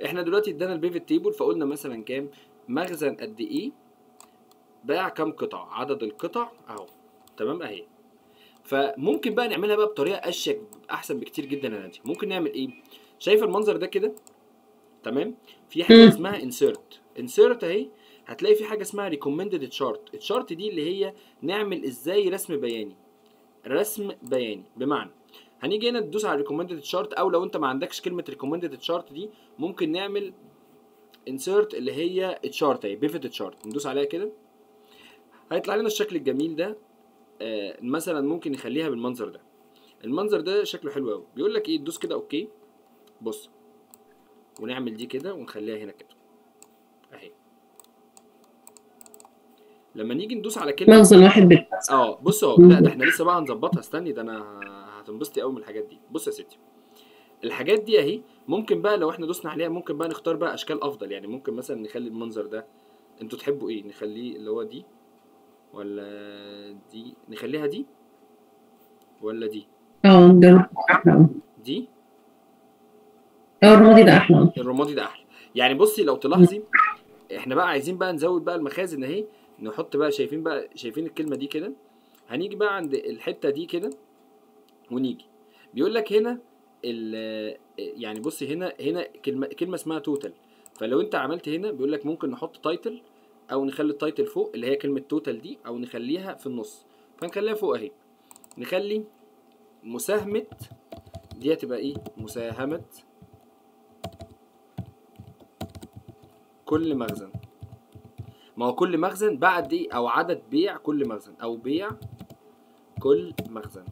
احنا دلوقتي ادانا البيفت تيبل فقلنا مثلا كام مخزن قد ايه باع كام قطعه عدد القطع اهو تمام اهي فممكن بقى نعملها بقى بطريقه اشيك احسن بكتير جدا يا ناديه ممكن نعمل ايه شايف المنظر ده كده تمام في حاجه مم. اسمها انسيرت انسيرت اهي هتلاقي في حاجه اسمها ريكومندد تشارت الشارت دي اللي هي نعمل ازاي رسم بياني رسم بياني بمعنى هنيجي هنا تدوس على ريكومندد تشارت او لو انت ما عندكش كلمه ريكومندد تشارت دي ممكن نعمل انسيرت اللي هي تشارت اهي بيفت تشارت ندوس عليها كده هيطلع لنا الشكل الجميل ده آه مثلا ممكن نخليها بالمنظر ده المنظر ده شكله حلو قوي بيقول لك ايه تدوس كده اوكي بص ونعمل دي كده ونخليها هنا كده اهي لما نيجي ندوس على كلمه مخزن واحد بالبس اه بص اهو لا ده احنا لسه بقى هنظبطها استني ده انا هتنبسطي قوي من الحاجات دي بص يا ستي الحاجات دي اهي ممكن بقى لو احنا دوسنا عليها ممكن بقى نختار بقى اشكال افضل يعني ممكن مثلا نخلي المنظر ده انتوا تحبوا ايه نخليه اللي هو دي ولا دي نخليها دي ولا دي اه ده احلى دي اه الرمادي ده احلى الرمادي ده احلى يعني بصي لو تلاحظي احنا بقى عايزين بقى نزود بقى المخازن اهي نحط بقى شايفين بقى شايفين الكلمه دي كده هنيجي بقى عند الحته دي كده ونيجي بيقول لك هنا ال يعني بصي هنا هنا كلمه كلمه اسمها توتال فلو انت عملت هنا بيقول لك ممكن نحط تايتل او نخلي التايتل فوق اللي هي كلمه توتال دي او نخليها في النص فنخليها فوق اهي نخلي مساهمه دي هتبقى ايه مساهمه كل مخزن ما هو كل مخزن بعد ايه او عدد بيع كل مخزن او بيع كل مخزن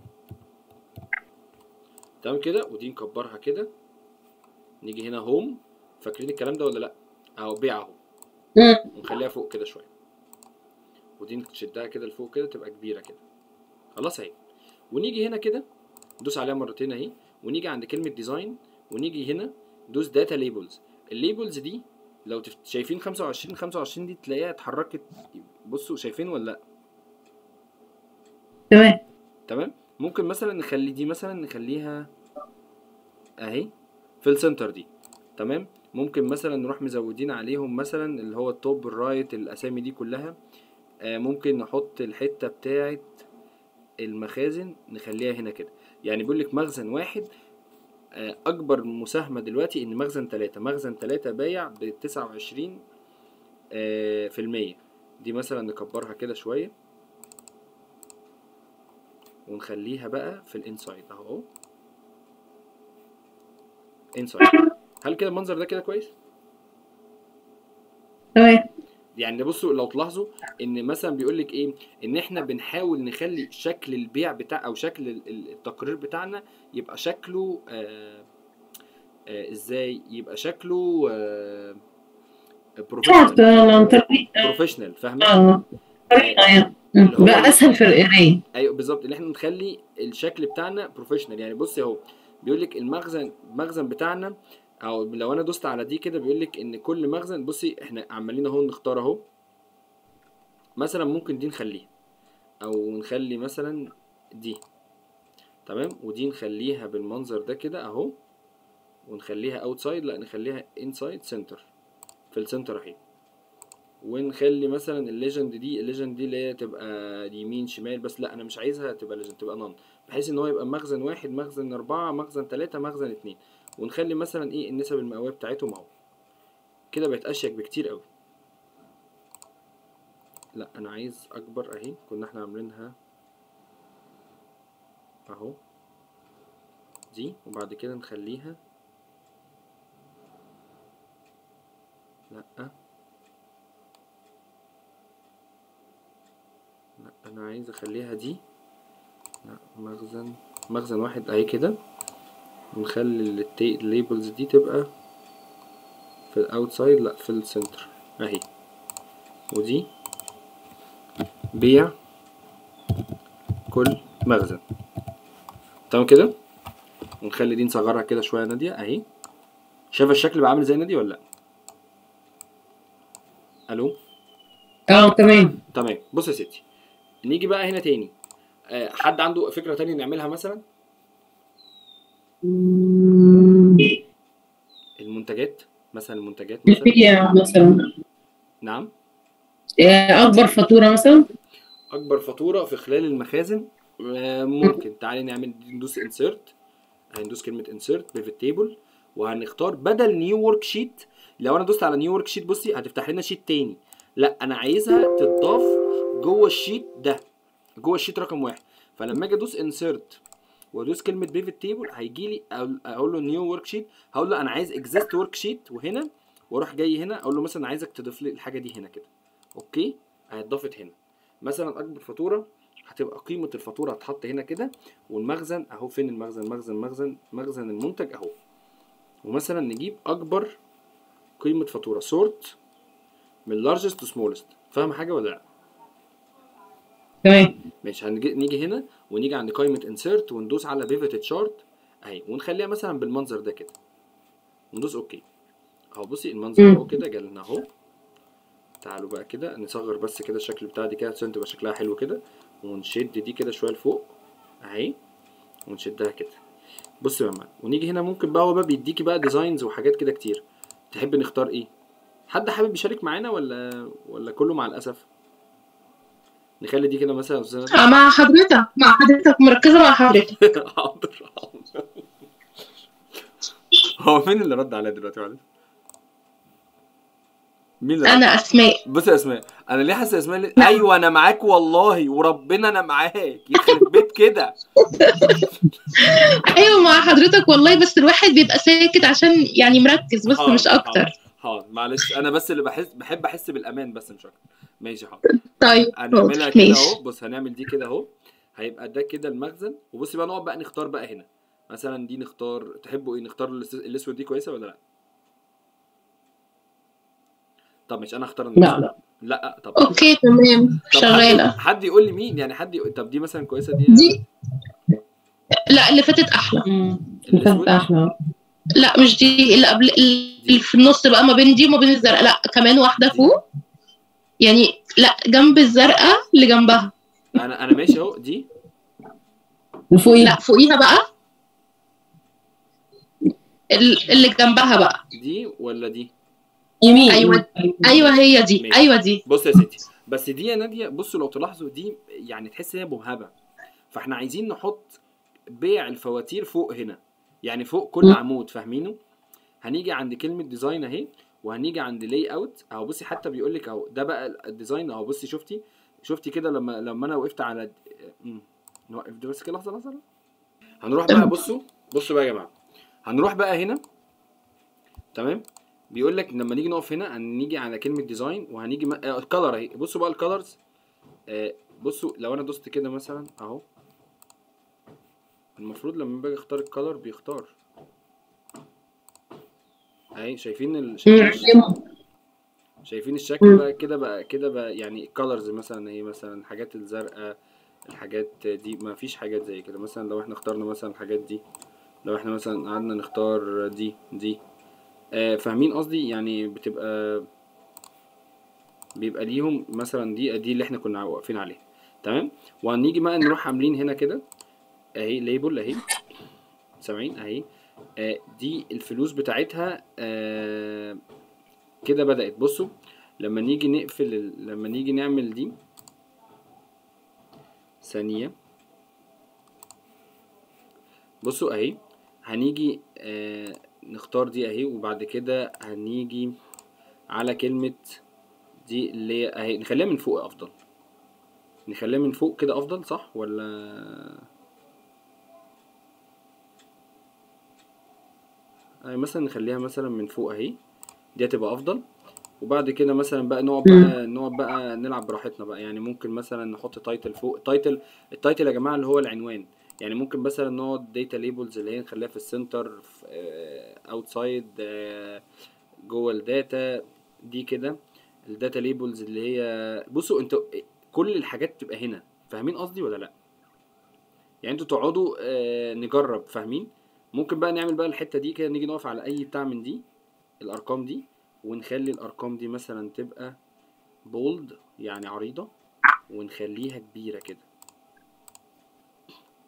تمام كده ودي نكبرها كده نيجي هنا هوم فاكرين الكلام ده ولا لا اهو بيع اهو مم. ونخليها فوق كده شويه ودي نشدها كده لفوق كده تبقى كبيره كده خلاص اهي ونيجي هنا كده ندوس عليها مرتين اهي ونيجي عند كلمه ديزاين ونيجي هنا دوس داتا ليبلز الليبلز دي لو تف... شايفين 25 25 دي تلاقيها اتحركت بصوا شايفين ولا لا تمام تمام ممكن مثلا نخلي دي مثلا نخليها اهي في السنتر دي تمام ممكن مثلا نروح مزودين عليهم مثلا اللي هو التوب الرايت الاسامي دي كلها آه ممكن نحط الحته بتاعه المخازن نخليها هنا كده يعني بيقول لك مخزن واحد آه اكبر مساهمه دلوقتي ان مخزن ثلاثة مخزن ثلاثة بايع ب 29 آه في المية دي مثلا نكبرها كده شويه ونخليها بقى في الانسايد اهو انسايد هل كده المنظر ده كده كويس تمام يعني بصوا لو تلاحظوا ان مثلا بيقول لك ايه ان احنا بنحاول نخلي شكل البيع بتاع او شكل ال- ال- التقرير بتاعنا يبقى شكله آه آه ازاي يبقى شكله آه شورت بروفيشنال عن طريق بروفيشنال فاهمه اه طريقة يعني مم. اللي هو- بقى اسهل في القراية ايوه بالظبط ان احنا نخلي الشكل بتاعنا بروفيشنال يعني بص اهو بيقول لك المخزن المخزن بتاعنا او لو انا دوست على دي كده بيقول لك ان كل مخزن بصي احنا عمالين اهو نختار اهو مثلا ممكن دي نخليها او نخلي مثلا دي تمام ودي نخليها بالمنظر ده كده اهو ونخليها اوتسايد لا نخليها انسايد سنتر في السنتر اهي ونخلي مثلا الليجند دي الليجند دي اللي هي تبقى يمين شمال بس لا انا مش عايزها تبقى ليجند تبقى نون بحيث ان هو يبقى مخزن واحد مخزن اربعة مخزن تلاتة مخزن اتنين ونخلي مثلا ايه النسب المئوية بتاعتهم اهو كده بقت اشيك بكتير قوي لا انا عايز اكبر اهي كنا احنا عاملينها اهو دي وبعد كده نخليها لا لا انا عايز اخليها دي لا مخزن مخزن واحد اهي كده ونخلي الليبلز دي تبقى في الاوتسايد لا في السنتر اهي ودي بيع كل مخزن تمام كده ونخلي دي نصغرها كده شويه يا ناديه اهي شايفه الشكل بقى عامل زي ناديه ولا لا الو اه تمام تمام بص يا ستي نيجي بقى هنا تاني آه، حد عنده فكره تانية نعملها مثلا مم. المنتجات مثلا المنتجات مثلا نبيع مثلا نعم آه، أكبر فاتورة مثلا اكبر فاتوره في خلال المخازن آه، ممكن تعالي نعمل ندوس انسيرت هندوس كلمه انسيرت بيفت تيبل وهنختار بدل نيو ورك شيت لو انا دوست على نيو ورك شيت بصي هتفتح لنا شيت تاني لا انا عايزها تتضاف جوه الشيت ده جوه الشيت رقم واحد فلما اجي ادوس انسيرت وادوس كلمه بيفت تيبل هيجي لي اقول له نيو ورك شيت هقول له انا عايز اكزيست ورك شيت وهنا واروح جاي هنا اقول له مثلا عايزك تضيف لي الحاجه دي هنا كده اوكي هيتضافت هنا مثلا اكبر فاتوره هتبقى قيمه الفاتوره هتحط هنا كده والمخزن اهو فين المخزن مخزن مخزن مخزن المنتج اهو ومثلا نجيب اكبر قيمه فاتوره سورت من largest to smallest فاهم حاجه ولا لا تمام ماشي هنجي نيجي هنا ونيجي عند قائمه انسيرت وندوس على بيفت تشارت اهي ونخليها مثلا بالمنظر ده كده وندوس اوكي اهو بصي المنظر مم. اهو كده جالنا اهو تعالوا بقى كده نصغر بس كده الشكل بتاع دي كده عشان تبقى شكلها حلو كده ونشد دي كده شويه لفوق اهي ونشدها كده بص يا ماما ونيجي هنا ممكن بقى هو بقى بيديكي بقى ديزاينز وحاجات كده كتير تحب نختار ايه حد حابب يشارك معانا ولا ولا كله مع الاسف نخلي دي كده مثلا يا أستاذة ندى. آه، مع حضرتك مع حضرتك مركزة مع حضرتك حاضر حاضر هو مين اللي رد عليا دلوقتي معلش؟ مين اللي رد؟ أنا أسماء بص يا اسماء انا ليه حاسس يا اسماء ليه؟ ايوه انا معاك والله وربنا انا معاك يخرب بيت كده أيوة مع حضرتك والله بس الواحد بيبقى ساكت عشان يعني مركز بس حاضر، مش أكتر حاضر، حاضر معلش انا بس اللي بحس بحب احس بالامان بس مش اكتر ماشي حاضر طيب هنعملها حاضر، كده ماشي اهو بص هنعمل دي كده اهو هيبقى ده كده المخزن وبصي بقى نقعد بقى نختار بقى هنا مثلا دي نختار تحبوا ايه نختار الأس- الاسود دي كويسه ولا لا طب مش انا اختار لا الأسود. لا لا طب أوكي تمام طب حد, شغالة حد يقول لي مين يعني حد يقول طب دي مثلا كويسه دي دي لا اللي فاتت أحلى مم. الأسود؟ فهمت أحلى لا مش دي اللي قبل اللي في النص بقى ما بين دي وما بين الزرقاء لا كمان واحدة دي. فوق يعني لا جنب الزرقاء اللي جنبها انا انا ماشي اهو دي وفوقيه لا فوقيها بقى ال- اللي جنبها بقى دي ولا دي يمين أيوة. ايوه هي دي ماشي. ايوه دي بص يا ستي بس دي يا ناديه بصوا لو تلاحظوا دي يعني تحس ان هي مبهبه فاحنا عايزين نحط بيع الفواتير فوق هنا يعني فوق كل مم. عمود فاهمينه هنيجي عند كلمه ديزاين اهي وهنيجي عند لاي اوت اهو بصي حتى بيقول لك اهو ده بقى الديزاين اهو بصي شفتي شفتي كده لما لما انا وقفت على مم. نوقف ده بس كده لحظه لحظه هنروح بقى بصوا بصوا بقى يا جماعه هنروح بقى هنا تمام بيقول لك لما نيجي نقف هنا هنيجي على كلمه ديزاين وهنيجي م... آه الكلر اهي بصوا بقى الكلرز آه بصوا لو انا دوست كده مثلا اهو المفروض لما باجي اختار الكلر بيختار اهي شايفين ال... شايفين, الش... شايفين الشكل مم. بقى كده بقى كده بقى يعني الكالرز مثلا اهي مثلا الحاجات الزرقاء الحاجات دي ما فيش حاجات زي كده مثلا لو احنا اخترنا مثلا الحاجات دي لو احنا مثلا قعدنا نختار دي دي آه فاهمين قصدي يعني بتبقى بيبقى ليهم مثلا دي دي اللي احنا كنا واقفين عليها تمام وهنيجي بقى نروح عاملين هنا كده اهي ليبل اهي سامعين اهي آه دي الفلوس بتاعتها آه كده بدأت بصوا لما نيجي نقفل ال... لما نيجي نعمل دي ثانية بصوا اهي هنيجي آه نختار دي اهي وبعد كده هنيجي على كلمة دي اللي هي اهي نخليها من فوق افضل نخليها من فوق كده افضل صح ولا اهي مثلا نخليها مثلا من فوق اهي دي هتبقى افضل وبعد كده مثلا بقى نقعد بقى نقعد بقى نلعب براحتنا بقى يعني ممكن مثلا نحط تايتل فوق تايتل التايتل يا جماعه اللي هو العنوان يعني ممكن مثلا نقعد داتا ليبلز اللي هي نخليها في السنتر اوتسايد جوه الداتا دي كده الداتا ليبلز اللي هي بصوا انتوا كل الحاجات تبقى هنا فاهمين قصدي ولا لا يعني انتوا تقعدوا آه، نجرب فاهمين ممكن بقى نعمل بقى الحته دي كده نيجي نقف على اي بتاع من دي الارقام دي ونخلي الارقام دي مثلا تبقى بولد يعني عريضه ونخليها كبيره كده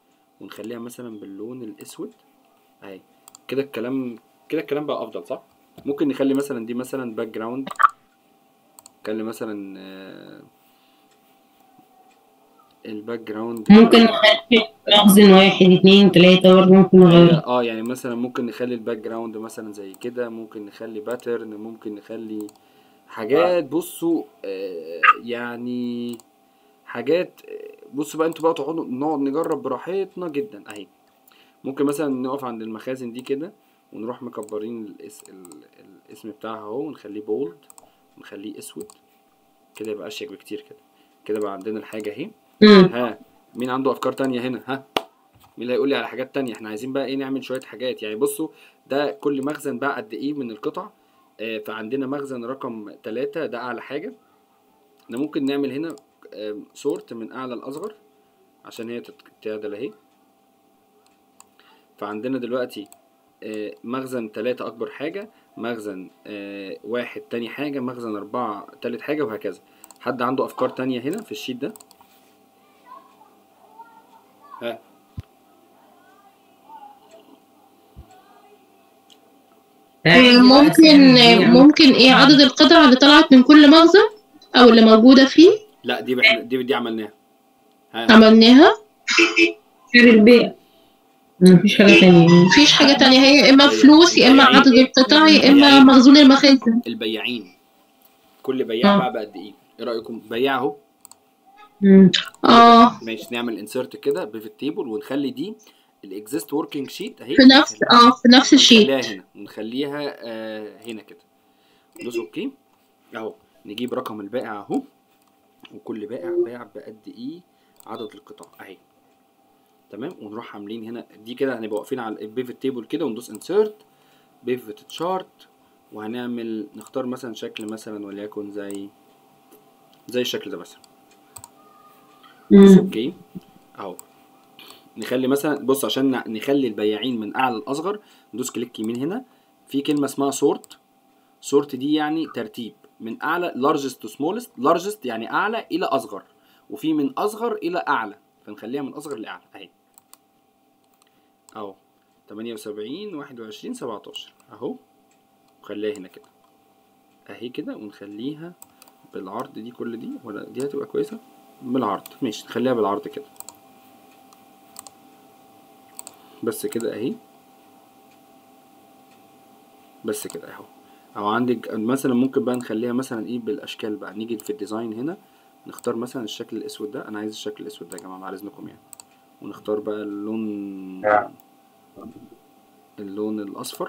ونخليها مثلا باللون الاسود اهي كده الكلام كده الكلام بقى افضل صح ممكن نخلي مثلا دي مثلا باك جراوند نخلي مثلا آه، الباك جراوند ممكن نخلي مخزن واحد اتنين تلاتة برضه ممكن نغير اه يعني مثلا ممكن نخلي الباك جراوند مثلا زي كده ممكن نخلي باترن ممكن نخلي حاجات بصوا آه يعني حاجات آه، بصوا بقى انتوا بقى تقعدوا نقعد نجرب براحتنا جدا اهي ممكن مثلا نقف عند المخازن دي كده ونروح مكبرين الاس... ال... الاسم بتاعها اهو ونخليه بولد ونخليه اسود كده يبقى اشيك بكتير كده كده بقى عندنا الحاجة اهي مم. ها مين عنده افكار تانية هنا ها مين اللي هيقول لي على حاجات تانية احنا عايزين بقى ايه نعمل شوية حاجات يعني بصوا ده كل مخزن بقى قد ايه من القطع آه فعندنا مخزن رقم تلاتة ده اعلى حاجة احنا ممكن نعمل هنا سورت من اعلى لاصغر عشان هي تت- تعدل اهي فعندنا دلوقتي آه، مخزن تلاتة أكبر حاجة مخزن آه، واحد تاني حاجة مخزن أربعة تالت حاجة وهكذا حد عنده أفكار تانية هنا في الشيت ده ها آه، ممكن آه، ممكن ايه عدد القطع اللي طلعت من كل مخزن او اللي موجودة فيه لا دي بإحنا دي دي عملناها ها عملناها سعر البيع مفيش حاجة تانية مفيش حاجة تانية هي يا اما فلوس يا اما عدد القطع يا اما مخزون المخازن البياعين كل بياع آه. بقى بقد إيه إيه رأيكم بياع أهو مم. اه ماشي نعمل انسرت كده بيفت تيبل ونخلي دي الاكزيست وركينج شيت اهي في نفس اه في نفس الشيت نخليها هنا ونخليها آه هنا كده ندوس اوكي اهو نجيب رقم البائع اهو وكل بائع باع بقد ايه عدد القطع اهي تمام ونروح عاملين هنا دي كده هنبقى واقفين على البيفت تيبل كده وندوس انسرت بيفت تشارت وهنعمل نختار مثلا شكل مثلا وليكن زي زي الشكل ده مثلا بص مم. اوكي اهو نخلي مثلا بص عشان ن- نخلي البياعين من اعلى لاصغر ندوس كليك يمين هنا في كلمه اسمها سورت سورت دي يعني ترتيب من اعلى largest to smallest largest يعني اعلى الى اصغر وفي من اصغر الى اعلى فنخليها من اصغر لاعلى اهي اهو 78 21 17 اهو وخليها هنا كده اهي كده ونخليها بالعرض دي كل دي ولا دي هتبقى كويسه بالعرض ماشي نخليها بالعرض كده بس كده اهي بس كده اهو او عندك مثلا ممكن بقى نخليها مثلا ايه بالاشكال بقى نيجي في الديزاين هنا نختار مثلا الشكل الاسود ده انا عايز الشكل الاسود ده يا جماعه بعد اذنكم يعني ونختار بقى اللون اللون الاصفر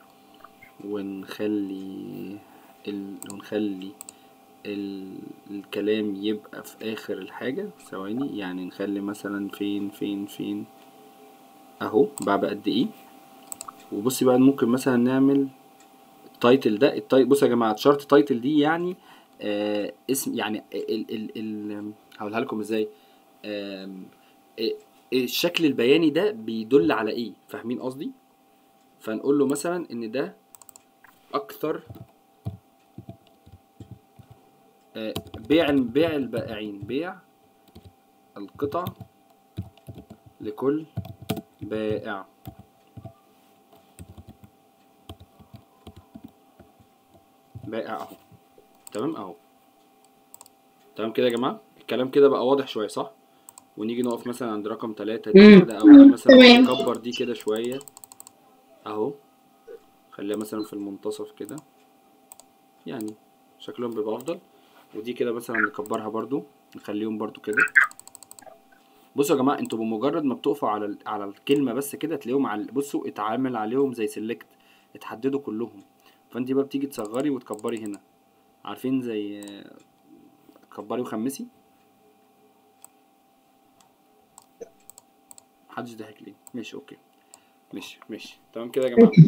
ونخلي ال... ونخلي ال... الكلام يبقى في اخر الحاجة ثواني يعني نخلي مثلا فين فين فين اهو بقى بقد ايه وبصي بقى ممكن مثلا نعمل التايتل ده التايتل بصوا يا جماعه شرط تايتل دي يعني آه اسم يعني ال ال ال هقولها لكم ازاي آم، آه، الشكل البياني ده بيدل على ايه فاهمين قصدي فنقول له مثلا ان ده اكثر آه، بيع بيع البائعين بيع القطع لكل بائع بائع اهو تمام اهو تمام كده يا جماعه الكلام كده بقى واضح شويه صح ونيجي نقف مثلا عند رقم تلاتة دي مم. كده او مثلا تمام. نكبر دي كده شويه اهو خليها مثلا في المنتصف كده يعني شكلهم بيبقى افضل ودي كده مثلا نكبرها برضو نخليهم برضو كده بصوا يا جماعه انتوا بمجرد ما بتقفوا على ال- على الكلمه بس كده تلاقيهم على بصوا اتعامل عليهم زي سيلكت اتحددوا كلهم فانت بقى بتيجي تصغري وتكبري هنا عارفين زي آه، كبري وخمسي محدش ضحك ليه ماشي اوكي ماشي ماشي تمام كده يا جماعه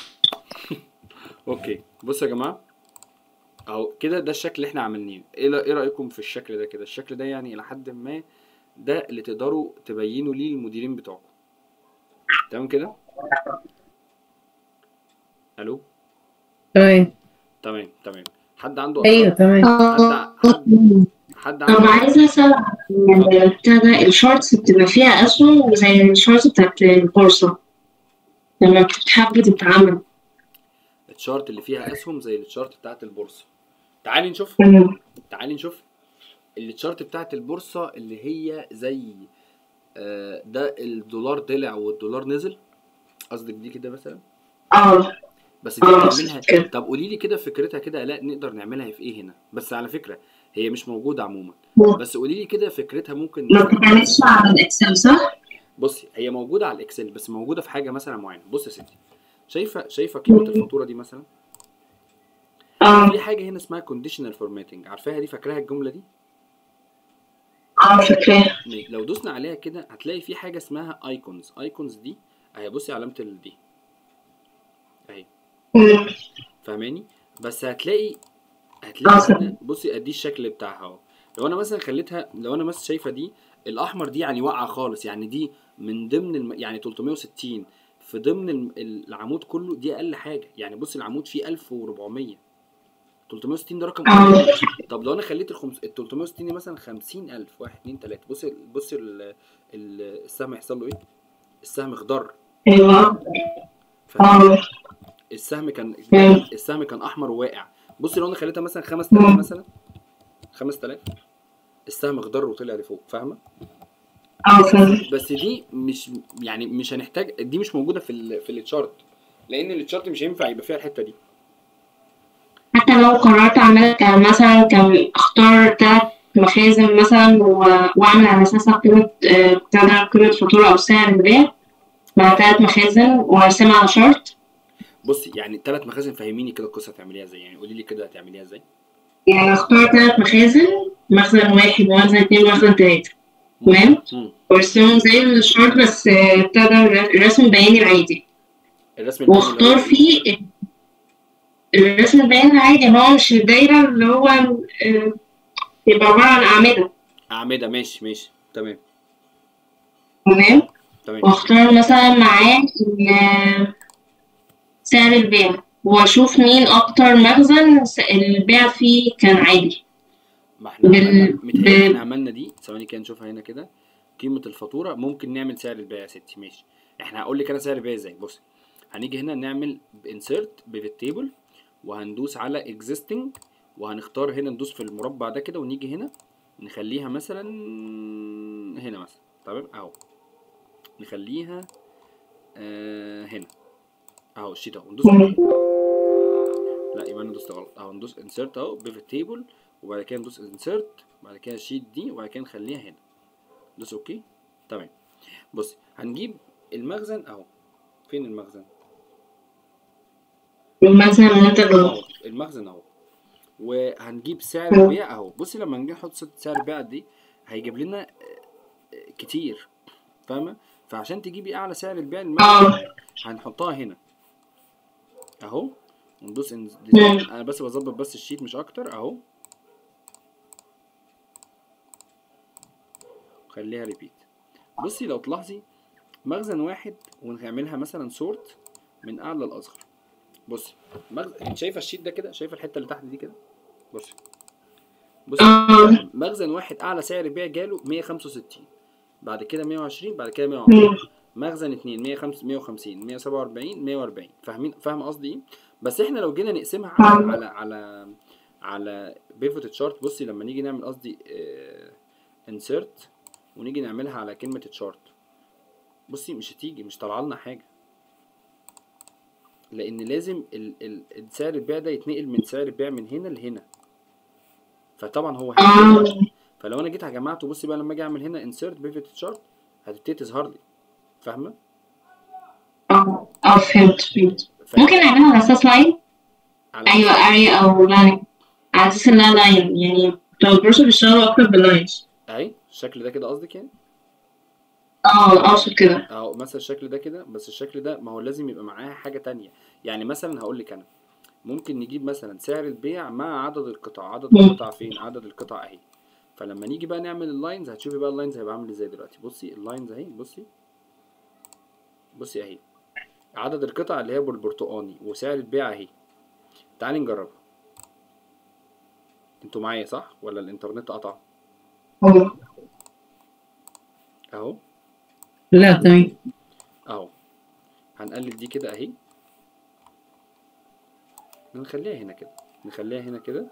اوكي بصوا يا جماعه اهو كده ده الشكل اللي احنا عاملينه ايه لا- ايه رايكم في الشكل ده كده الشكل ده يعني الى حد ما ده اللي تقدروا تبينوا ليه المديرين بتوعكم تمام كده الو تمام تمام تمام حد عنده ايوه أفكار؟ تمام اه حد حد حد طب عنده عايزة أسأل عن بتاع ده الشورتس بتبقى فيها أسهم زي الشورتس بتاعت البورصة لما بتتحب تتعمل التشارت اللي فيها اسهم زي التشارت بتاعت البورصه تعالي نشوف مم. تعالي نشوف التشارت بتاعت البورصه اللي هي زي آه، ده الدولار طلع والدولار نزل قصدك دي كده مثلا اه بس دي آه، نعملها كده. طب قولي لي كده فكرتها كده لا نقدر نعملها في ايه هنا بس على فكره هي مش موجوده عموما مم. بس قولي لي كده فكرتها ممكن ما بتتعملش على الاكسل صح؟ بصي هي موجوده على الاكسل بس موجوده في حاجه مثلا معينه بص يا ستي شايفه شايفه قيمه الفاتوره دي مثلا اه في حاجه هنا اسمها كونديشنال فورماتنج عارفاها دي فاكراها الجمله دي اه فاكراها ماشي. لو دوسنا عليها كده هتلاقي في حاجه اسمها ايكونز ايكونز دي اهي بصي علامه ال دي اهي مم. فاهماني بس هتلاقي آه، هتلاقي فاهم. هنا بصي ادي الشكل بتاعها اهو لو انا مثلا خليتها لو انا مثلا شايفه دي الاحمر دي يعني واقعه خالص يعني دي من ضمن الم... يعني 360 في ضمن الم- العمود كله دي اقل حاجه يعني بصي العمود فيه 1400 360 ده رقم اه قليل طب لو انا خليت ال خمس- ال 360 دي مثلا 50000 1 2 3 بصي بصي ال... ال... السهم هيحصل له ايه؟ السهم اخضر ايوه فاهم؟ اه السهم كان مم. السهم كان احمر وواقع بصي لو انا خليتها مثلا 5000 مم. مثلا 5000 السهم اخضر وطلع لفوق فاهمه اه فاهم بس دي مش يعني مش هنحتاج دي مش موجوده في ال في التشارت لان التشارت مش هينفع يبقى فيها الحته دي حتى لو قررت اعمل كان مثلا كان اختار تلات مخازن مثلا و- واعمل على اساسها قيمة آه، بتاع ده قيمة فاتورة او سعر البيع مع تلات مخازن وارسمها على شارت بصي يعني ثلاث مخازن فهميني كده القصه هتعمليها ازاي يعني قولي لي كده هتعمليها ازاي يعني اختار تلات مخازن مخزن واحد ومخزن اتنين ومخزن تلاتة تمام مم. وارسمهم زي الشارت بس آه، بتاع ده الرسم البياني العادي الرسم البياني اللي واختار هو فيه الرسم البياني العادي هو مش الدايرة اللي هو آه، يبقى عبارة عن أعمدة اعمده ماشي ماشي تمام تمام تمام واختار مثلا معاه ال- سعر البيع واشوف مين اكتر مخزن س- البيع فيه كان عالي ما احنا بال- عملنا متهيألي بال- احنا عملنا دي ثواني كده نشوفها هنا كده قيمة الفاتورة ممكن نعمل سعر البيع يا ستي ماشي احنا هقول لك انا سعر البيع ازاي بص هنيجي هنا نعمل انسيرت بيفت تيبل وهندوس على existing وهنختار هنا ندوس في المربع ده كده ونيجي هنا نخليها مثلا هنا مثلا تمام اهو نخليها آه هنا اهو الشيت اهو ندوس عليه لا يبقى انا دوست غلط اهو ندوس انسيرت اهو بيفت تيبل وبعد كده ندوس انسيرت بعد كده الشيت دي وبعد كده نخليها هنا دوس اوكي تمام بص هنجيب المخزن اهو فين المخزن المخزن اللي انت جوه اهو المخزن اهو وهنجيب سعر البيع اهو بصي لما نيجي نحط سعر البيع دي هيجيب لنا آه، آه، كتير فاهمه فعشان تجيبي اعلى سعر البيع للمخزن اه هنحطها هنا اهو وندوس ان مم. انا بس بظبط بس الشيت مش اكتر اهو خليها ريبيت بصي لو تلاحظي مخزن واحد ونعملها مثلا سورت من اعلى لاصغر بصي مخزن انت شايفه الشيت ده كده شايفه الحته اللي تحت دي كده بصي بصي اه مخزن واحد اعلى سعر بيع جاله 165 بعد كده 120 بعد كده 110 مم. مخزن 2 150 150 147 140 فاهمين فاهم قصدي ايه بس احنا لو جينا نقسمها على فاهمة. على على على بيفوت تشارت بصي لما نيجي نعمل قصدي انسيرت ونيجي نعملها على كلمه تشارت بصي مش هتيجي مش طالعه لنا حاجه لان لازم ال ال سعر البيع ده يتنقل من سعر البيع من هنا لهنا فطبعا هو هيجيبها اه فلو انا جيت جمعته بصي بقى لما اجي اعمل هنا انسيرت بيفوت تشارت هتبتدي تظهر لي فاهمه اه اه فهمت فهمت ف- ممكن نعملها على اساس لاين على ايوه اريا او لاين على اساس انها لاين يعني بتوع البروسر بيشتغلوا اكتر باللاينز اهي الشكل ده كده قصدك يعني اه اقصد كده اهو مثلا الشكل ده كده بس الشكل ده ما هو لازم يبقى معاه حاجه تانية يعني مثلا هقول لك انا ممكن نجيب مثلا سعر البيع مع عدد القطع عدد مم. القطع فين عدد القطع اهي فلما نيجي بقى نعمل اللاينز هتشوفي بقى اللاينز هيبقى عامل ازاي دلوقتي بصي اللاينز اهي بصي بصي اهي عدد القطع اللي هي بالبرتقاني وسعر البيع اهي تعالي نجربها انتوا معايا صح ولا الانترنت قطع اه اهو لا تمام اهو هنقلب دي كده اهي نخليها هنا كده نخليها هنا كده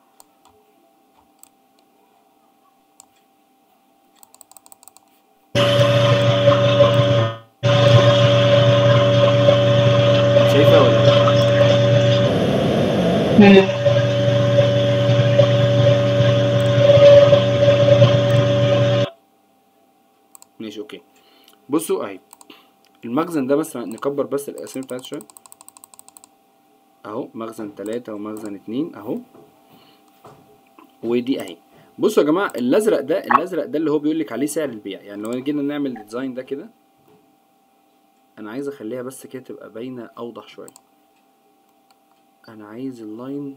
شايفة ولا لا؟ مم. ماشي اوكي بصوا اهي المخزن ده بس نكبر بس الاسامي بتاعته شويه اهو مخزن تلاتة ومخزن اتنين اهو ودي اهي بصوا يا جماعه الازرق ده الازرق ده اللي هو بيقول لك عليه سعر البيع يعني لو جينا نعمل الديزاين ده كده انا عايز اخليها بس كده تبقى باينه اوضح شويه انا عايز اللاين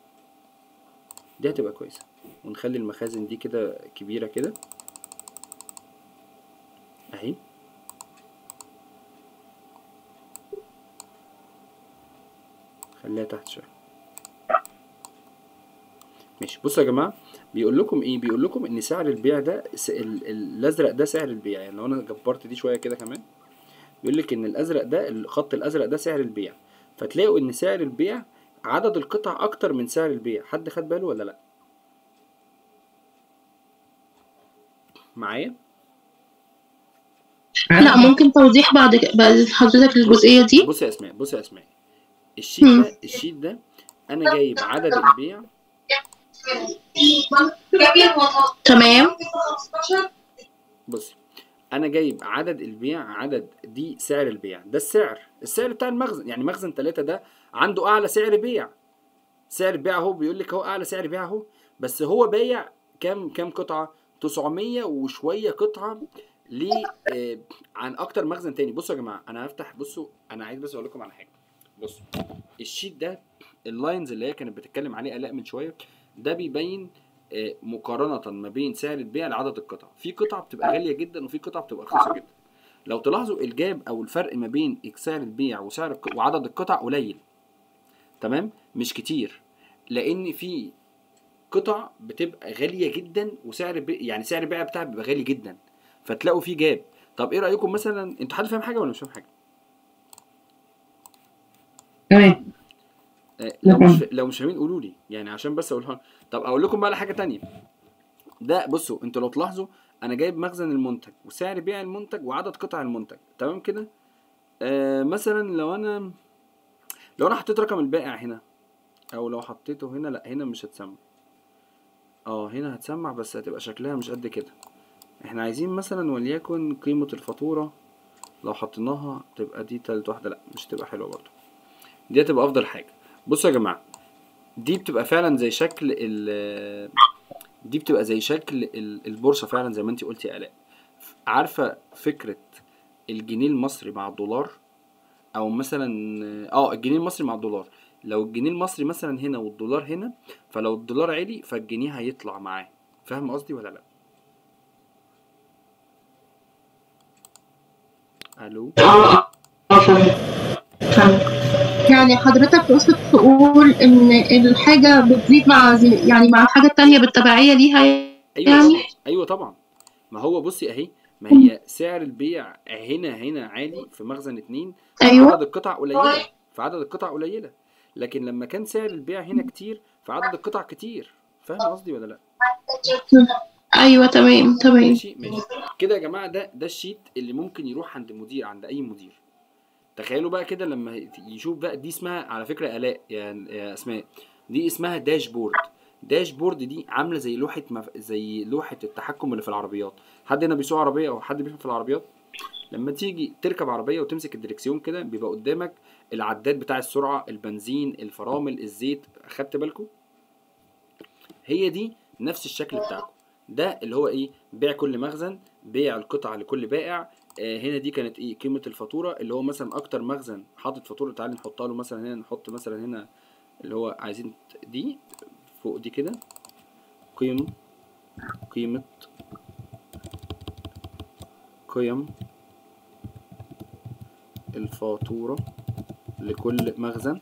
دي هتبقى كويسه ونخلي المخازن دي كده كبيره كده اهي خليها تحت شويه ماشي بصوا يا جماعه بيقول لكم ايه بيقول لكم ان سعر البيع ده س- ال- ال- الازرق ده سعر البيع يعني لو انا جبرت دي شويه كده كمان بيقول لك ان الازرق ده الخط الازرق ده سعر البيع فتلاقوا ان سعر البيع عدد القطع اكتر من سعر البيع حد خد باله ولا لا معايا لا ممكن توضيح بعد بعد حضرتك الجزئية دي بص يا اسماء بص يا اسماء الشيت مم. ده الشيت ده انا جايب عدد البيع تمام بص انا جايب عدد البيع عدد دي سعر البيع ده السعر السعر بتاع المخزن يعني مخزن ثلاثة ده عنده اعلى سعر بيع سعر البيع اهو بيقول لك هو اعلى سعر بيع اهو بس هو بايع كام كام قطعه 900 وشويه قطعه ل آه، عن اكتر مخزن تاني بصوا يا جماعه انا هفتح بصوا انا عايز بس اقول لكم على حاجه بصوا الشيت ده اللاينز اللي هي كانت بتتكلم عليه الاء من شويه ده بيبين آه، مقارنه ما بين سعر البيع لعدد القطع في قطع بتبقى غاليه جدا وفي قطع بتبقى رخيصه جدا لو تلاحظوا الجاب او الفرق ما بين سعر البيع وسعر الق- وعدد القطع قليل تمام مش كتير لان في قطع بتبقى غاليه جدا وسعر بي... يعني سعر البيع بتاعها بيبقى غالي جدا فتلاقوا فيه جاب طب ايه رايكم مثلا انتوا حد فاهم حاجه ولا مش فاهم حاجه تمام آه، لو لا مش لو مش فاهمين قولوا لي يعني عشان بس اقولها طب اقول لكم بقى على حاجه تانية ده بصوا انتوا لو تلاحظوا انا جايب مخزن المنتج وسعر بيع المنتج وعدد قطع المنتج تمام كده آه مثلا لو انا لو انا حطيت رقم البائع هنا او لو حطيته هنا لا هنا مش هتسمع اه هنا هتسمع بس هتبقى شكلها مش قد كده احنا عايزين مثلا وليكن قيمة الفاتورة لو حطيناها تبقى دي تالت واحدة لا مش تبقى حلوة برضو دي هتبقى افضل حاجة بصوا يا جماعة دي بتبقى فعلا زي شكل ال دي بتبقى زي شكل ال- البورصة فعلا زي ما انتي قلتي يا آلاء عارفة فكرة الجنيه المصري مع الدولار او مثلا اه الجنيه المصري مع الدولار لو الجنيه المصري مثلا هنا والدولار هنا فلو الدولار عالي فالجنيه هيطلع معاه فاهم قصدي ولا لا الو اه اه فاهم فاهم يعني حضرتك تقصد تقول ان الحاجة بتزيد مع زي يعني مع الحاجة التانية بالتبعية ليها ايوه يعني ايوه طبعا ما هو بصي اهي ما هي سعر البيع هنا هنا عالي في مخزن اتنين ايوه عدد القطع قليله فعدد القطع قليله لكن لما كان سعر البيع هنا كتير فعدد القطع كتير فاهم قصدي ولا لا ايوه تمام تمام ماشي ماشي كده يا جماعه ده ده الشيت اللي ممكن يروح عند مدير عند اي مدير تخيلوا بقى كده لما يشوف بقى دي اسمها على فكره الاء يا يا اسماء دي اسمها داشبورد داشبورد دي عامله زي لوحه مف... زي لوحه التحكم اللي في العربيات حد هنا بيسوق عربيه او حد بيفهم في العربيات لما تيجي تركب عربيه وتمسك الدركسيون كده بيبقى قدامك العداد بتاع السرعه البنزين الفرامل الزيت خدت بالكم هي دي نفس الشكل بتاعكم ده اللي هو ايه بيع كل مخزن بيع القطعه لكل بائع آه هنا دي كانت ايه قيمه الفاتوره اللي هو مثلا اكتر مخزن حاطط فاتوره تعالى نحطها له مثلا هنا نحط مثلا هنا اللي هو عايزين دي فوق دي كده قيم قيمه قيم الفاتوره لكل مخزن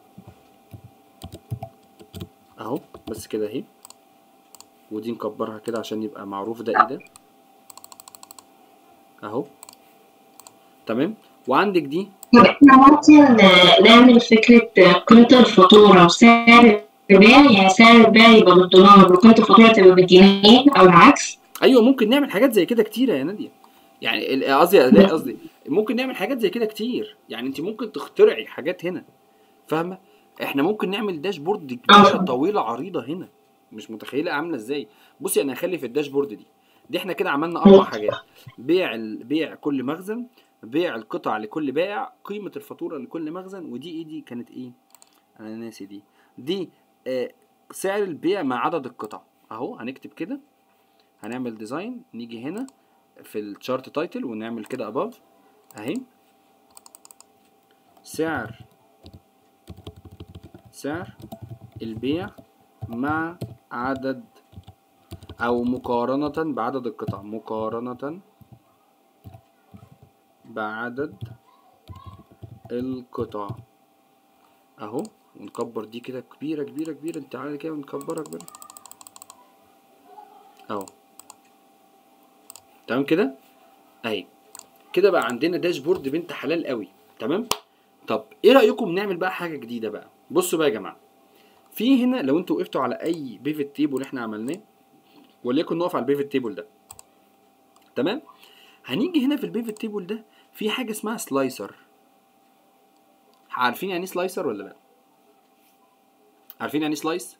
اهو بس كده اهي ودي نكبرها كده عشان يبقى معروف ده ايه ده اهو تمام وعندك دي طب احنا ممكن آه، نعمل فكرة آه، قيمة الفاتورة وسعر البيع يعني سعر البيع يبقى بالدولار وقيمة الفاتورة تبقى بالجنيه أو العكس ايوه ممكن نعمل حاجات زي كده كتيره يا ناديه يعني ال- قصدي لا قصدي ممكن نعمل حاجات زي كده كتير يعني انت ممكن تخترعي حاجات هنا فاهمه احنا ممكن نعمل داشبورد كبيره طويله عريضه هنا مش متخيله عامله ازاي بصي انا هخلي في الداشبورد دي دي احنا كده عملنا اربع حاجات بيع ال- بيع كل مخزن بيع القطع لكل بائع قيمه الفاتوره لكل مخزن ودي ايه دي كانت ايه انا ناسي دي دي آه سعر البيع مع عدد القطع اهو هنكتب كده هنعمل ديزاين نيجي هنا في الشارت تايتل ونعمل كده اباف اهي سعر سعر البيع مع عدد او مقارنة بعدد القطع مقارنة بعدد القطع اهو ونكبر دي كده كبيرة كبيرة كبيرة انت عارف كده ونكبرها كبيرة اهو تمام كده اهي كده بقى عندنا داشبورد بنت حلال قوي تمام طب ايه رايكم نعمل بقى حاجه جديده بقى بصوا بقى يا جماعه في هنا لو انتوا وقفتوا على اي بيفت تيبل احنا عملناه وليكن نقف على البيفت تيبل ده تمام هنيجي هنا في البيفت تيبل ده في حاجه اسمها سلايسر عارفين يعني ايه سلايسر ولا لا عارفين يعني ايه سلايس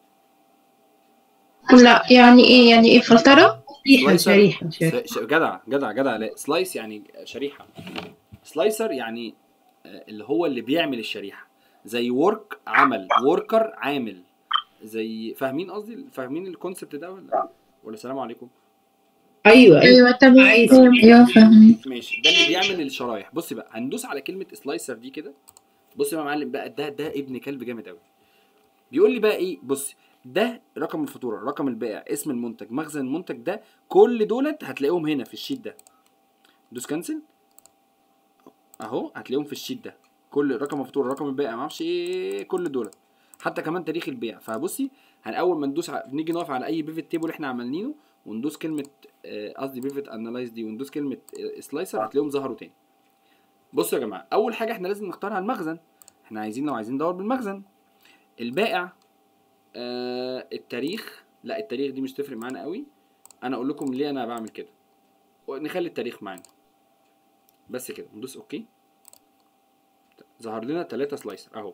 لا يعني ايه يعني ايه فلترة شريحة سلايسر. شريحة شريحة س- ش- جدع جدع جدع لا سلايس يعني شريحه سلايسر يعني آه، اللي هو اللي بيعمل الشريحه زي ورك عمل وركر عامل زي فاهمين قصدي فاهمين الكونسبت ده ولا ولا سلام عليكم ايوه ايوه ايوه تمام عايز- ايوه فاهمين ماشي ده اللي بيعمل الشرايح بص بقى هندوس على كلمه سلايسر دي كده بص بقى يا معلم بقى ده ده ابن كلب جامد قوي بيقول لي بقى ايه بص ده رقم الفاتوره رقم البائع اسم المنتج مخزن المنتج ده كل دولت هتلاقيهم هنا في الشيت ده دوس كانسل اهو هتلاقيهم في الشيت ده كل رقم الفاتوره رقم البائع ما اعرفش ايه كل دولت حتى كمان تاريخ البيع فبصي هن اول ما ندوس ع... نيجي نقف على اي بيفت تيبل احنا عاملينه وندوس كلمه آه، قصدي بيفت انالايز دي وندوس كلمه سلايسر هتلاقيهم ظهروا تاني بصوا يا جماعه اول حاجه احنا لازم نختارها المخزن احنا عايزين لو عايزين ندور بالمخزن البائع آه التاريخ لا التاريخ دي مش تفرق معانا قوي انا اقول لكم ليه انا بعمل كده نخلي التاريخ معانا بس كده ندوس اوكي ظهر لنا ثلاثة سلايسر اهو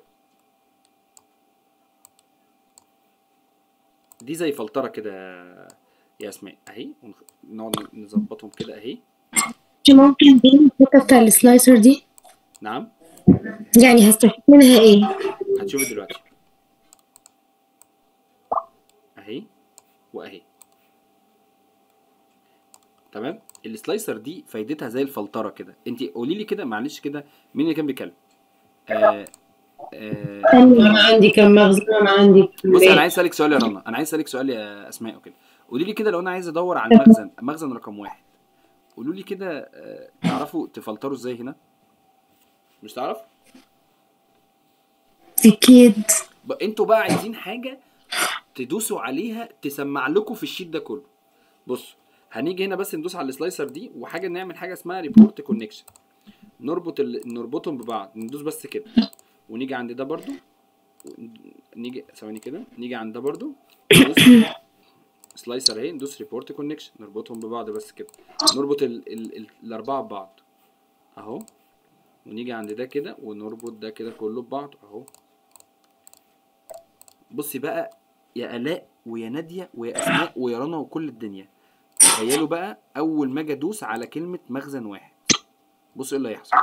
دي زي فلترة كده يا اسماء اهي ونخ- نقعد نظبطهم كده اهي ممكن دي الفكرة بتاع السلايسر دي نعم يعني هستفيد منها ايه؟ هتشوفي دلوقتي اهي واهي تمام السلايسر دي فايدتها زي الفلتره كده انت قولي لي كده معلش كده مين اللي كان بيتكلم آه آه انا عندي كم مخزن انا عندي بص انا عايز اسالك سؤال يا رنا انا عايز اسالك سؤال يا اسماء وكده قولي لي كده لو انا عايز ادور على المخزن مخزن رقم واحد قولوا لي كده آه، تعرفوا تفلتروا ازاي هنا مش تعرف اكيد ب- انتوا بقى عايزين حاجه تدوسوا عليها تسمع لكم في الشيت ده كله بص هنيجي هنا بس ندوس على السلايسر دي وحاجه نعمل حاجه اسمها ريبورت كونكشن نربط ال... نربطهم ببعض ندوس بس كده ونيجي عند ده برضو نيجي ثواني كده نيجي عند ده برضو ندوس سلايسر اهي ندوس ريبورت كونكشن نربطهم ببعض بس كده نربط ال... ال... ال... الاربعه ببعض اهو ونيجي عند ده كده ونربط ده كده كله ببعض اهو بصي بقى يا الاء ويا ناديه ويا اسماء ويا رنا وكل الدنيا تخيلوا بقى اول ما اجي ادوس على كلمه مخزن واحد بصوا ايه اللي هيحصل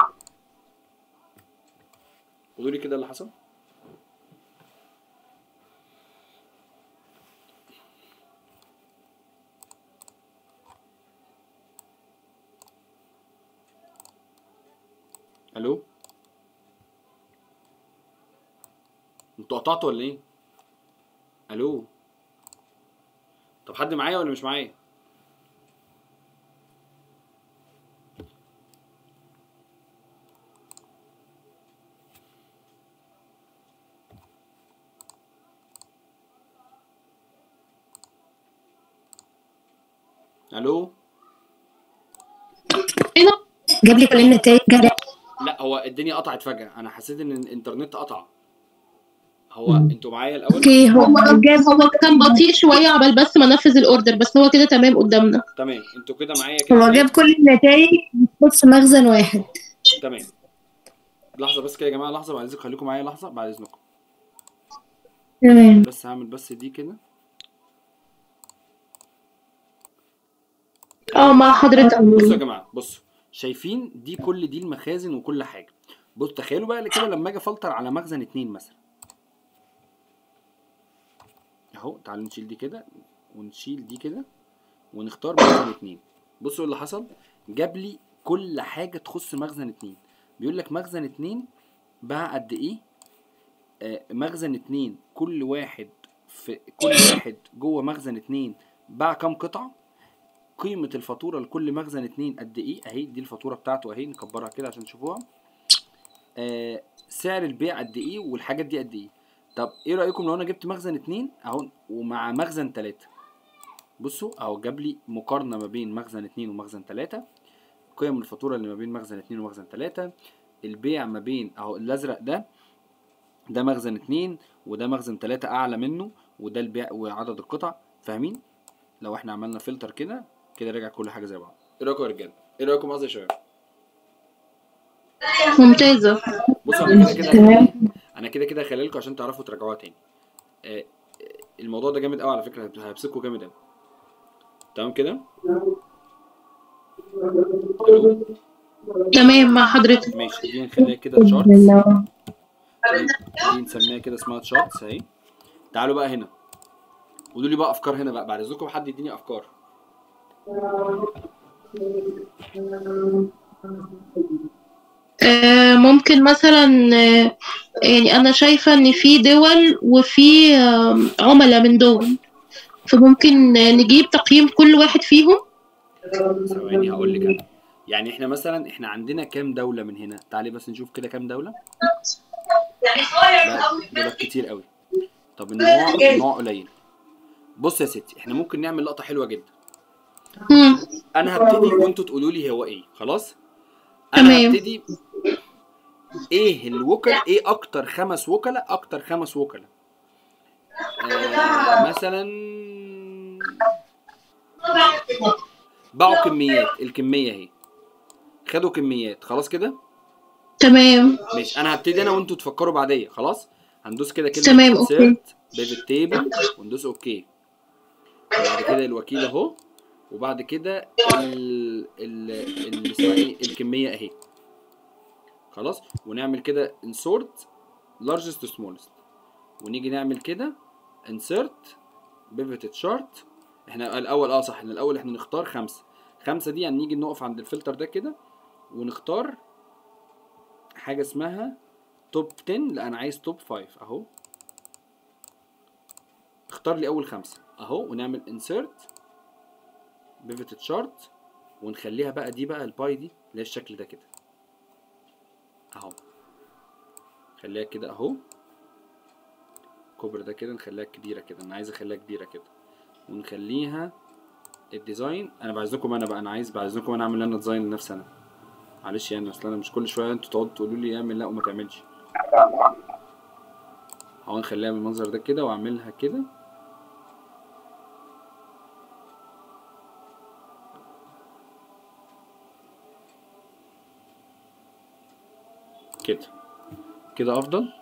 قولوا لي كده اللي حصل الو انتوا قطعتوا ولا ايه الو طب حد معايا ولا مش معايا الو جاب لي كل النتائج جاب لي لا هو الدنيا قطعت فجاه انا حسيت ان الانترنت قطع هو مم. انتوا معايا الاول اوكي هو هو هو كان بطيء شويه عبال بس ما نفذ الاوردر بس هو كده تمام قدامنا تمام انتوا كده معايا كده هو جاب كل النتائج بتخص مخزن واحد تمام لحظه بس كده يا جماعه لحظه بعد اذنكم خليكم معايا لحظه بعد اذنكم تمام بس هعمل بس دي كده اه مع حضرتك بصوا يا جماعه بصوا شايفين دي كل دي المخازن وكل حاجه بصوا تخيلوا بقى كده لما اجي افلتر على مخزن اتنين مثلا اهو تعالوا نشيل دي كده ونشيل دي كده ونختار مخزن اتنين بصوا اللي حصل جاب لي كل حاجه تخص مخزن اتنين بيقول لك مخزن اتنين باع قد ايه آه مخزن اتنين كل واحد في كل واحد جوه مخزن اتنين باع كام قطعه قيمة الفاتورة لكل مخزن اتنين قد ايه اهي دي الفاتورة بتاعته اهي نكبرها كده عشان تشوفوها آه سعر البيع قد ايه والحاجات دي قد ايه طب ايه رأيكم لو انا جبت مخزن اتنين اهو ومع مخزن تلاتة بصوا اهو جاب لي مقارنة ما بين مخزن اتنين ومخزن تلاتة قيم الفاتورة اللي ما بين مخزن اتنين ومخزن تلاتة البيع ما بين اهو الازرق ده ده مخزن اتنين وده مخزن تلاتة اعلى منه وده البيع وعدد القطع فاهمين لو احنا عملنا فلتر كده كده رجع كل حاجه زي بعض ايه رايكم يا رجاله ايه رايكم قصدي يا شباب ممتازه بصوا انا كده كده هخلي- انا كده كده هخلي لكم عشان تعرفوا تراجعوها تاني آه، آه، الموضوع ده جامد قوي على فكره هيبسطكم جامد قوي تمام كده تمام مع حضرتك ماشي دي نخليها كده تشارتس دي دي نسميها كده اسمها تشارتس اهي تعالوا بقى هنا قولوا لي بقى افكار هنا بقى بعد اذنكم حد يديني افكار آه، ممكن مثلا آه، يعني انا شايفه ان في دول وفي آه، عملاء من دول فممكن آه، نجيب تقييم كل واحد فيهم ثواني هقول لك انا يعني احنا مثلا احنا عندنا كام دوله من هنا تعالي بس نشوف كده كام دوله لا دول كتير قوي طب النوع النوع قليل بص يا ستي احنا ممكن نعمل لقطه حلوه جدا مم. انا هبتدي وانتوا تقولوا لي هو ايه خلاص انا تمام. هبتدي ايه الوكلاء ايه اكتر خمس وكلاء اكتر خمس وكلاء آه مثلا باعوا كميات الكميه اهي خدوا كميات خلاص كده تمام ماشي انا هبتدي انا وانتوا تفكروا بعديا خلاص هندوس كده كلمه تمام، أوكي. بيفت تيبل وندوس اوكي وبعد كده الوكيل اهو وبعد كده ال ال ال اسمها ايه الكميه اهي خلاص ونعمل كده insert largest to smallest ونيجي نعمل كده insert pivot chart احنا الاول اه صح احنا الاول احنا نختار خمسه خمسه دي يعني نيجي نقف عند الفلتر ده كده ونختار حاجه اسمها توب 10 لا انا عايز توب 5 اهو اختار لي اول خمسه اهو ونعمل insert pivot chart ونخليها بقى دي بقى الباي دي اللي هي الشكل ده كده اهو خليها كده اهو كوبر ده كده نخليها كبيره كده انا عايز اخليها كبيره كده ونخليها الديزاين انا بعزكم انا بقى انا عايز بعزكم انا اعمل انا ديزاين لنفسي انا معلش يعني اصل انا مش كل شويه انتوا تقعدوا تقولوا لي اعمل لا وما تعملش اهو نخليها بالمنظر ده كده واعملها كده كده كده افضل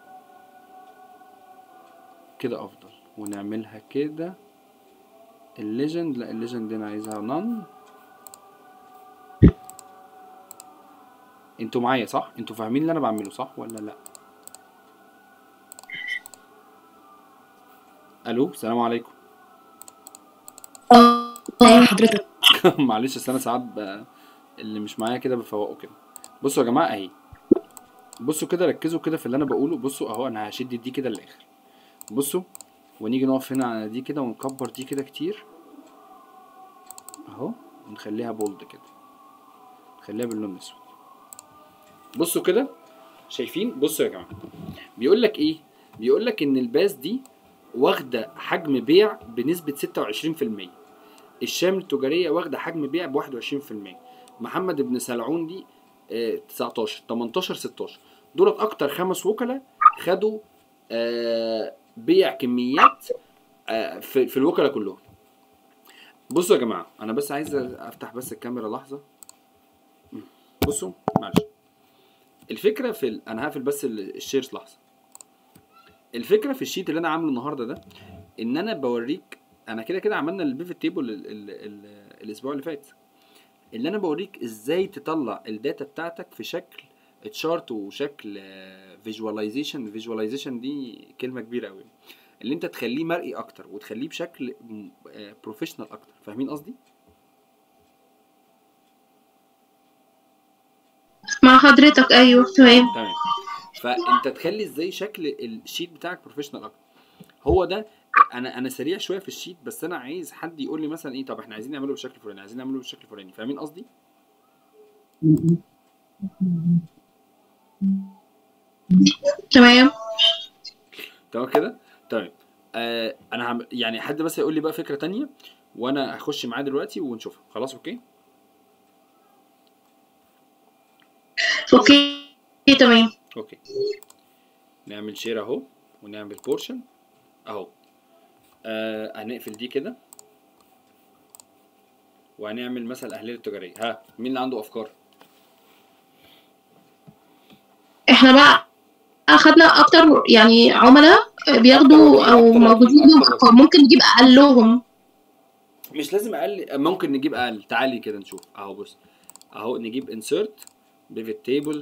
كده افضل ونعملها كده الليجند لا الليجند دي انا عايزها نون انتوا معايا صح انتوا فاهمين اللي انا بعمله صح ولا لا الو السلام عليكم اه اه حضرتك معلش اصل انا ساعات ب... اللي مش معايا كده بفوقه كده بصوا يا جماعه اهي بصوا كده ركزوا كده في اللي انا بقوله بصوا اهو انا هشد دي كده للاخر بصوا ونيجي نقف هنا على دي كده ونكبر دي كده كتير اهو ونخليها بولد كده نخليها باللون الاسود بصوا كده شايفين بصوا يا جماعه بيقول لك ايه بيقول لك ان الباس دي واخده حجم بيع بنسبه 26% الشام التجاريه واخده حجم بيع ب 21% محمد بن سلعون دي آه، 19 18 16 دولت اكتر خمس وكلاء خدوا آه، بيع كميات آه، في في الوكلاء كلهم بصوا يا جماعه انا بس عايز افتح بس الكاميرا لحظه بصوا معلش الفكره في ال... انا هقفل بس ال- الشيرز لحظه الفكره في الشيت اللي انا عامله النهارده ده ان انا بوريك انا كده كده عملنا البيفت تيبل ال... ال... ال... الاسبوع اللي فات اللي انا بوريك ازاي تطلع الداتا بتاعتك في شكل تشارت وشكل فيجواليزيشن فيجواليزيشن دي كلمه كبيره قوي اللي انت تخليه مرئي اكتر وتخليه بشكل بروفيشنال اكتر فاهمين قصدي مع حضرتك ايوه تمام تمام فانت تخلي ازاي شكل الشيت بتاعك بروفيشنال اكتر هو ده انا انا سريع شويه في الشيت بس انا عايز حد يقول لي مثلا ايه طب احنا عايزين نعمله بالشكل الفلاني عايزين نعمله بالشكل الفلاني فاهمين قصدي تمام تمام كده تمام آه انا هم... يعني حد بس يقول لي بقى فكره تانية وانا هخش معاه دلوقتي ونشوفها خلاص اوكي اوكي تمام اوكي نعمل شير اهو ونعمل بورشن اهو آه هنقفل دي كده وهنعمل مثلا الاهليه التجاريه ها مين اللي عنده افكار احنا بقى اخدنا اكتر يعني عملاء بياخدوا او موجودين لهم افكار ممكن نجيب اقلهم مش لازم اقل ممكن نجيب اقل تعالي كده نشوف اهو بص اهو نجيب insert pivot table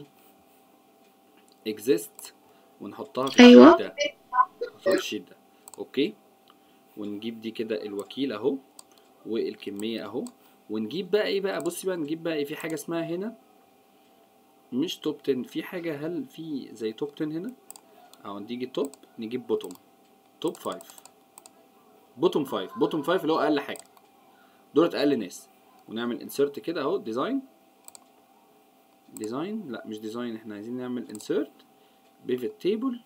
exist ونحطها في أيوة. الشيت ده نحطها في الشيت ده اوكي ونجيب دي كده الوكيل اهو والكميه اهو ونجيب بقى ايه بقى بصي بقى نجيب بقى ايه في حاجه اسمها هنا مش توب 10 في حاجه هل في زي توب 10 هنا اهو نيجي توب نجيب بوتوم توب 5 بوتوم 5 بوتوم 5 اللي هو اقل حاجه دولت اقل ناس ونعمل انسرت كده اهو ديزاين ديزاين لا مش ديزاين احنا عايزين نعمل انسرت بيفت تيبل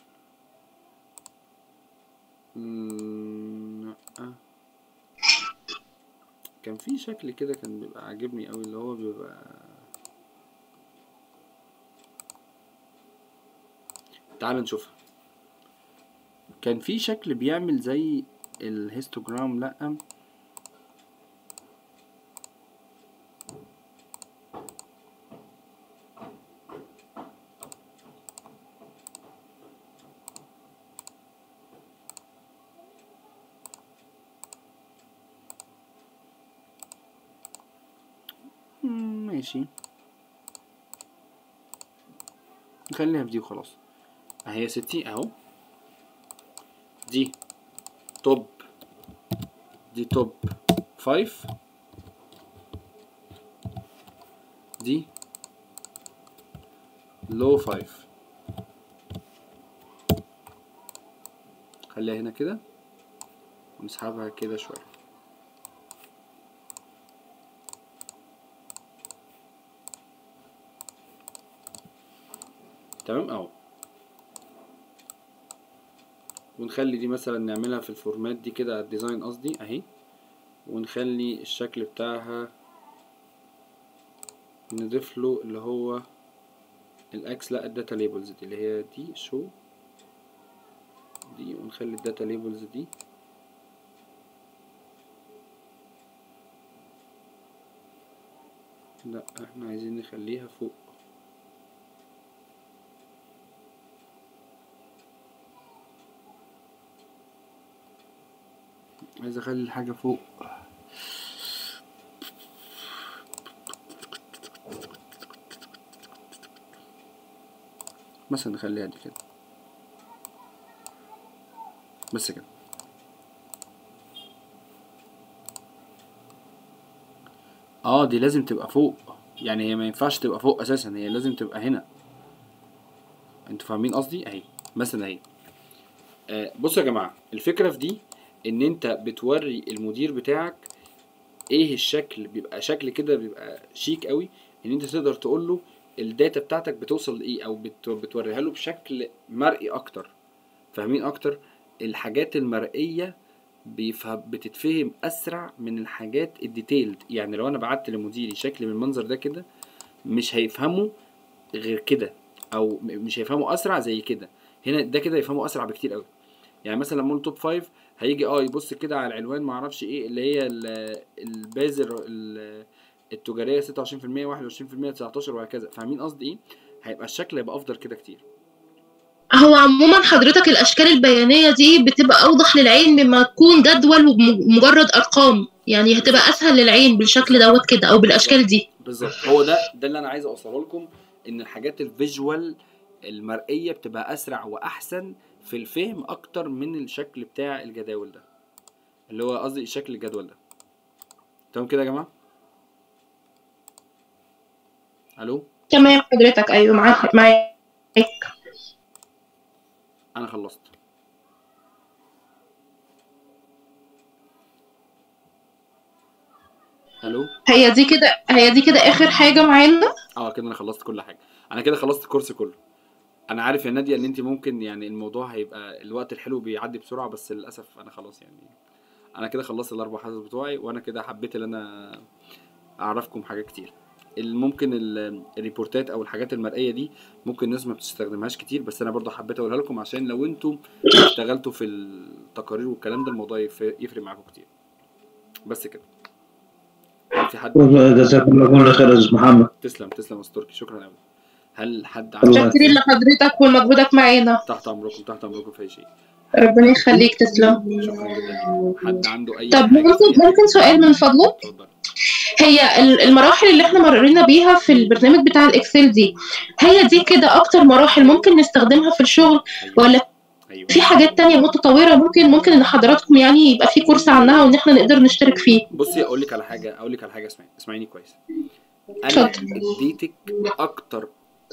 كان في شكل كده كان بيبقى عاجبني قوي اللي هو بيبقى تعال نشوفها كان في شكل بيعمل زي الهيستوجرام لا مم، ماشي نخليها في دي وخلاص اهي يا ستي اهو دي توب دي توب فايف دي لو فايف خليها هنا كده ونسحبها كده شوية تمام اهو ونخلي دي مثلا نعملها في الفورمات دي كده على الديزاين قصدي اهي ونخلي الشكل بتاعها نضيف له اللي هو الاكس لا الداتا ليبلز دي اللي هي دي شو دي ونخلي الداتا ليبلز دي لا احنا عايزين نخليها فوق عايز اخلي الحاجة فوق مثلا نخليها دي كده بس كده اه دي لازم تبقى فوق يعني هي ما ينفعش تبقى فوق اساسا هي لازم تبقى هنا انتوا فاهمين قصدي اهي مثلا اهي آه بصوا يا جماعه الفكره في دي ان انت بتوري المدير بتاعك ايه الشكل بيبقى شكل كده بيبقى شيك قوي ان انت تقدر تقول له الداتا بتاعتك بتوصل لايه او بت- بتوريها له بشكل مرئي اكتر فاهمين اكتر الحاجات المرئيه بيفهم بتتفهم اسرع من الحاجات الديتيلد يعني لو انا بعت لمديري شكل من المنظر ده كده مش هيفهمه غير كده او م- مش هيفهموا اسرع زي كده هنا ده كده يفهموا اسرع بكتير قوي يعني مثلا لما توب 5 هيجي اه يبص كده على العنوان ما اعرفش ايه اللي هي ال- البازر ال- التجاريه 26% 21% 19 وهكذا فاهمين قصدي ايه هيبقى الشكل هيبقى افضل كده كتير هو عموما حضرتك الاشكال البيانيه دي بتبقى اوضح للعين مما تكون جدول ومجرد ارقام يعني هتبقى اسهل للعين بالشكل دوت كده او بالاشكال دي بالظبط هو ده ده اللي انا عايز اوصله لكم ان الحاجات الفيجوال المرئيه بتبقى اسرع واحسن في الفهم اكتر من الشكل بتاع الجداول ده اللي هو قصدي شكل الجدول ده تمام كده يا جماعه الو تمام حضرتك ايوه معاك معاك انا خلصت الو هي دي كده هي دي كده اخر حاجه معانا اه كده انا خلصت كل حاجه انا كده خلصت الكورس كله انا عارف يا ناديه ان انت ممكن يعني الموضوع هيبقى الوقت الحلو بيعدي بسرعه بس للاسف انا خلاص يعني انا كده خلصت الاربع حصص بتوعي وانا كده حبيت ان انا اعرفكم حاجات كتير ال- ممكن ال- الريبورتات او الحاجات المرئيه دي ممكن الناس ما بتستخدمهاش كتير بس انا برضه حبيت اقولها لكم عشان لو انتم اشتغلتوا في التقارير والكلام ده الموضوع يف- يفرق معاكم كتير بس كده هل في حد جزاك الله كل خير يا استاذ محمد تسلم تسلم يا أستاذ تركي شكرا قوي هل حد عنده الله شاكرين لحضرتك ومجهودك معانا تحت امركم تحت امركم في اي شيء ربنا يخليك تسلم شكرا جدا ليكم حد عنده اي طب حاجة ممكن فيها ممكن سؤال من فضلك اتفضل هي ال- المراحل اللي احنا مرينا بيها في البرنامج بتاع الاكسل دي هي دي كده اكتر مراحل ممكن نستخدمها في الشغل ايوه ولا ايوه في حاجات تانية متطورة ممكن ممكن ان حضراتكم يعني يبقى في كورس عنها وان احنا نقدر نشترك فيه بصي اقول لك على حاجه اقول لك على حاجه اسمعي اسمعيني كويس انا اتفضل. اديتك اكتر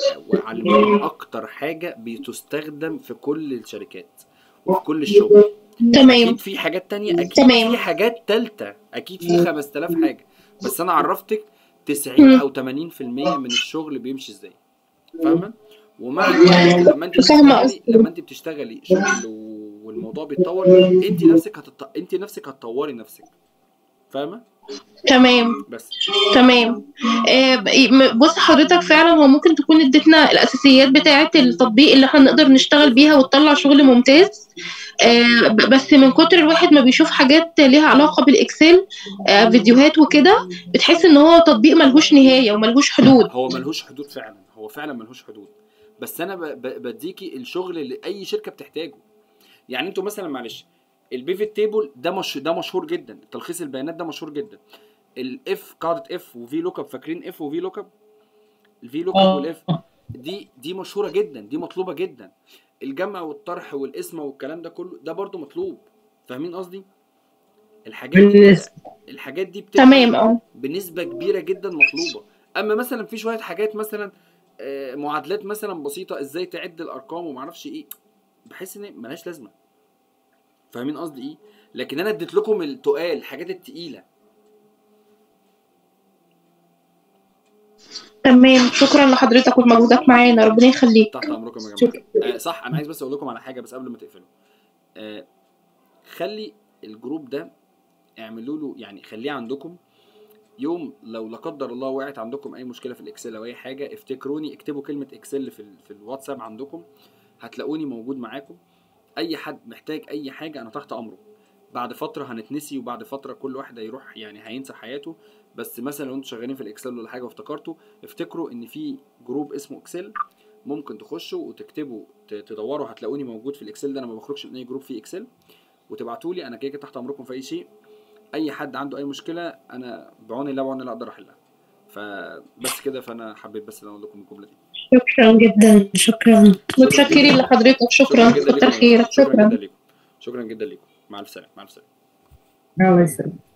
وعلمتك اكتر حاجه بتستخدم في كل الشركات وفي كل الشغل تمام اكيد في حاجات تانية اكيد تمام. في حاجات تالتة اكيد في 5000 حاجه بس انا عرفتك 90 او 80% من الشغل بيمشي ازاي فاهمه ومع الوقت لما انت فاهمة بتشتغلي قصدك. لما انت بتشتغلي شغل و- والموضوع بيتطور انت نفسك هتط... انت نفسك هتطوري نفسك فاهمه تمام بس تمام آه، ب- م- بص حضرتك فعلا هو ممكن تكون ادتنا الاساسيات بتاعه التطبيق اللي احنا نقدر نشتغل بيها وتطلع شغل ممتاز آه، ب- بس من كتر الواحد ما بيشوف حاجات ليها علاقه بالاكسل آه، فيديوهات وكده بتحس ان هو تطبيق ملهوش نهايه وملهوش حدود هو ملهوش حدود فعلا هو فعلا ملهوش حدود بس انا ب... ب... بديكي الشغل اللي اي شركه بتحتاجه يعني انتوا مثلا معلش البيفت تيبل ده مش ده مشهور جدا تلخيص البيانات ده مشهور جدا الاف قاعده اف وفي لوك اب فاكرين اف وفي لوك اب الفي لوك اب آه. والاف دي دي مشهوره جدا دي مطلوبه جدا الجمع والطرح والقسمه والكلام ده كله ده برضو مطلوب فاهمين قصدي الحاجات دي بالنسبة الحاجات دي بتبقى تمام اه بنسبه كبيره جدا مطلوبه اما مثلا في شويه حاجات مثلا آه، معادلات مثلا بسيطه ازاي تعد الارقام وما اعرفش ايه بحس ان ملهاش لازمه فاهمين قصدي ايه لكن انا اديت لكم التقال الحاجات التقيله تمام شكرا لحضرتك ومجهودك معانا ربنا يخليك تحت امركم يا جماعه آه صح انا عايز بس اقول لكم على حاجه بس قبل ما تقفلوا آه خلي الجروب ده اعملوا له يعني خليه عندكم يوم لو لا قدر الله وقعت عندكم اي مشكله في الاكسل او اي حاجه افتكروني اكتبوا كلمه اكسل في ال- في الواتساب عندكم هتلاقوني موجود معاكم اي حد محتاج اي حاجه انا تحت امره بعد فتره هنتنسي وبعد فتره كل واحد هيروح يعني هينسى حياته بس مثلا لو انتوا شغالين في الاكسل ولا حاجه وافتكرتوا افتكروا ان في جروب اسمه اكسل ممكن تخشوا وتكتبوا ت- تدوروا هتلاقوني موجود في الاكسل ده انا ما بخرجش من اي جروب فيه اكسل وتبعتوا لي انا كده كده تحت امركم في اي شيء اي حد عنده اي مشكله انا بعون الله وعون الله اقدر احلها فبس كده فانا حبيت بس ان أنا اقول لكم الجمله دي شكرا جدا شكرا متشكرين لحضرتك شكرا جدا كتر لكم خيرك شكرا شكرا جدا لكم شكرا جدا لكم مع الف سلامه مع الف سلامه الله يسلمك